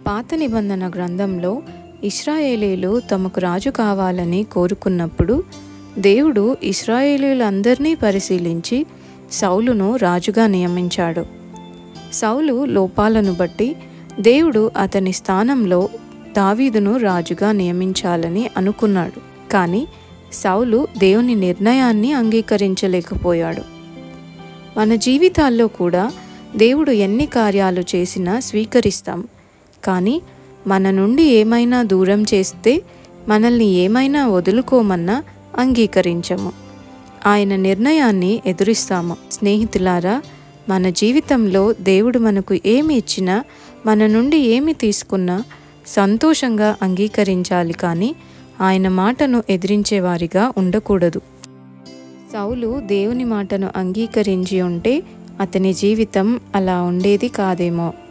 పాత నిబంధన గ్రంథంలో ఇస్రాయేలీలు తమకు రాజు కావాలని కోరుకున్నప్పుడు దేవుడు ఇస్రాయేలీలందరినీ పరిశీలించి సౌలును రాజుగా నియమించాడు సౌలు లోపాలను బట్టి దేవుడు అతని స్థానంలో దావీదును రాజుగా నియమించాలని అనుకున్నాడు కానీ సౌలు దేవుని నిర్ణయాన్ని అంగీకరించలేకపోయాడు మన జీవితాల్లో కూడా దేవుడు ఎన్ని కార్యాలు చేసినా స్వీకరిస్తాం కానీ మన నుండి ఏమైనా దూరం చేస్తే మనల్ని ఏమైనా వదులుకోమన్నా అంగీకరించము ఆయన నిర్ణయాన్ని ఎదురిస్తాము స్నేహితులారా మన జీవితంలో దేవుడు మనకు ఏమి ఇచ్చినా మన నుండి ఏమి తీసుకున్నా సంతోషంగా అంగీకరించాలి కానీ ఆయన మాటను ఎదిరించేవారిగా ఉండకూడదు సౌలు దేవుని మాటను అంగీకరించి ఉంటే అతని జీవితం అలా ఉండేది కాదేమో